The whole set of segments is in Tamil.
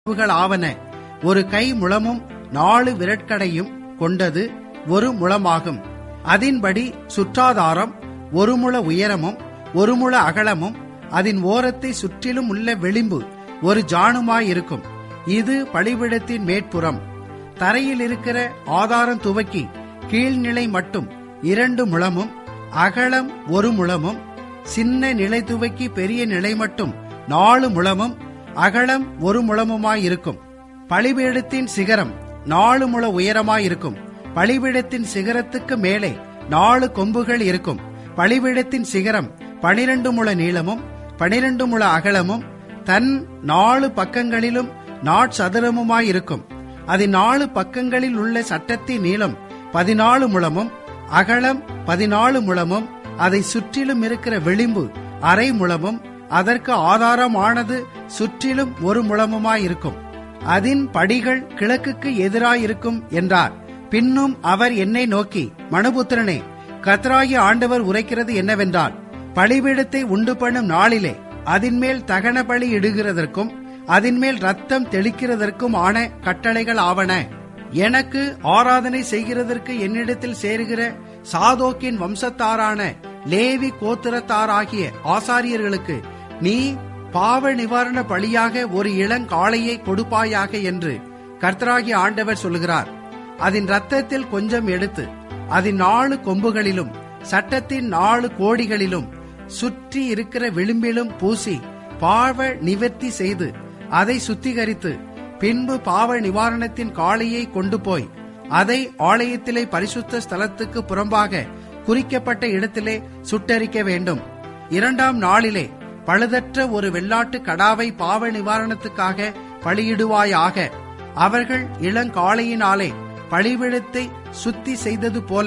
கொம்புகள் ஆவன ஒரு கை முழமும் நாலு விரட்கடையும் கொண்டது ஒரு முழமாகும் அதின்படி சுற்றாதாரம் ஒரு முழ உயரமும் ஒரு முழ அகலமும் அதன் ஓரத்தை சுற்றிலும் உள்ள விளிம்பு ஒரு ஜானுமாயிருக்கும் இது பலிபீடத்தின் மேற்புறம் தரையில் இருக்கிற ஆதாரம் துவக்கி கீழ்நிலை மட்டும் இரண்டு முழமும் அகலம் ஒரு முழமும் சின்ன நிலை துவக்கி பெரிய நிலை மட்டும் நாலு முழமும் அகலம் ஒரு முழமுமாயிருக்கும் பலிபீடத்தின் சிகரம் நாலு முழ உயரமாயிருக்கும் பலிபீடத்தின் சிகரத்துக்கு மேலே நாலு கொம்புகள் இருக்கும் பலிபீடத்தின் சிகரம் பனிரெண்டு முழ நீளமும் பனிரெண்டு முழ அகலமும் தன் நாலு பக்கங்களிலும் நாட்சதுரமுமாயிருக்கும் அதன் நாலு பக்கங்களில் உள்ள சட்டத்தின் நீளம் பதினாலு முழமும் அகலம் பதினாலு முழமும் அதை சுற்றிலும் இருக்கிற விளிம்பு அரை முழமும் அதற்கு ஆதாரமானது சுற்றிலும் ஒரு முழமுமாயிருக்கும் அதன் படிகள் கிழக்குக்கு எதிராயிருக்கும் என்றார் பின்னும் அவர் என்னை நோக்கி மனுபுத்திரனே கத்ராகி ஆண்டவர் உரைக்கிறது என்னவென்றால் பலிபீடத்தை உண்டு பண்ணும் நாளிலே அதின்மேல் தகன பலி இடுகிறதற்கும் அதின்மேல் ரத்தம் தெளிக்கிறதற்கும் ஆன கட்டளைகள் ஆவன எனக்கு ஆராதனை செய்கிறதற்கு என்னிடத்தில் சேருகிற சாதோக்கின் வம்சத்தாரான லேவி கோத்திரத்தாராகிய ஆசாரியர்களுக்கு நீ பாவ நிவாரண பலியாக ஒரு இளங்காளையை கொடுப்பாயாக என்று கர்த்தராகிய ஆண்டவர் சொல்லுகிறார் அதன் ரத்தத்தில் கொஞ்சம் எடுத்து அதன் நாலு கொம்புகளிலும் சட்டத்தின் நாலு கோடிகளிலும் சுற்றி இருக்கிற விளிம்பிலும் பூசி பாவ நிவர்த்தி செய்து அதை சுத்திகரித்து பின்பு பாவ நிவாரணத்தின் காளையை கொண்டு போய் அதை ஆலயத்திலே பரிசுத்த ஸ்தலத்துக்கு புறம்பாக குறிக்கப்பட்ட இடத்திலே சுட்டரிக்க வேண்டும் இரண்டாம் நாளிலே பழுதற்ற ஒரு வெள்ளாட்டு கடாவை பாவ நிவாரணத்துக்காக பலியிடுவாயாக அவர்கள் இளங்காளையினாலே பழிவிடத்தை சுத்தி செய்தது போல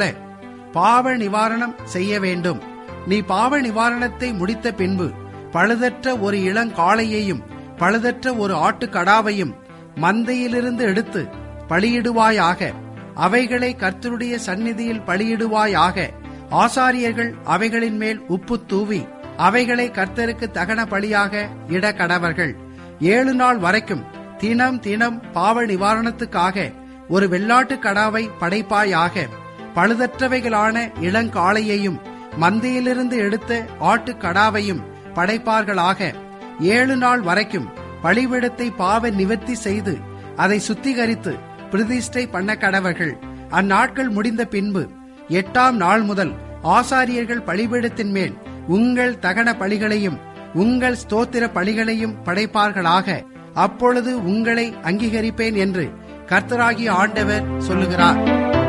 பாவ நிவாரணம் செய்ய வேண்டும் நீ பாவ நிவாரணத்தை முடித்த பின்பு பழுதற்ற ஒரு இளங்காளையையும் பழுதற்ற ஒரு ஆட்டுக்கடாவையும் மந்தையிலிருந்து எடுத்து பலியிடுவாயாக அவைகளை கர்த்தருடைய சந்நிதியில் பலியிடுவாயாக ஆசாரியர்கள் அவைகளின் மேல் உப்பு தூவி அவைகளை கர்த்தருக்கு தகன பலியாக இட கடவர்கள் ஏழு நாள் வரைக்கும் தினம் தினம் பாவ நிவாரணத்துக்காக ஒரு வெள்ளாட்டு கடாவை படைப்பாயாக பழுதற்றவைகளான இளங்காளையையும் மந்தையிலிருந்து எடுத்த ஆட்டு கடாவையும் படைப்பார்களாக ஏழு நாள் வரைக்கும் பலிவிடத்தை பாவ நிவர்த்தி செய்து அதை சுத்திகரித்து பிரதிஷ்டை பண்ண கடவர்கள் அந்நாட்கள் முடிந்த பின்பு எட்டாம் நாள் முதல் ஆசாரியர்கள் பலிபீடத்தின் மேல் உங்கள் தகன பலிகளையும் உங்கள் ஸ்தோத்திர பலிகளையும் படைப்பார்களாக அப்பொழுது உங்களை அங்கீகரிப்பேன் என்று கர்த்தராகிய ஆண்டவர் சொல்லுகிறார்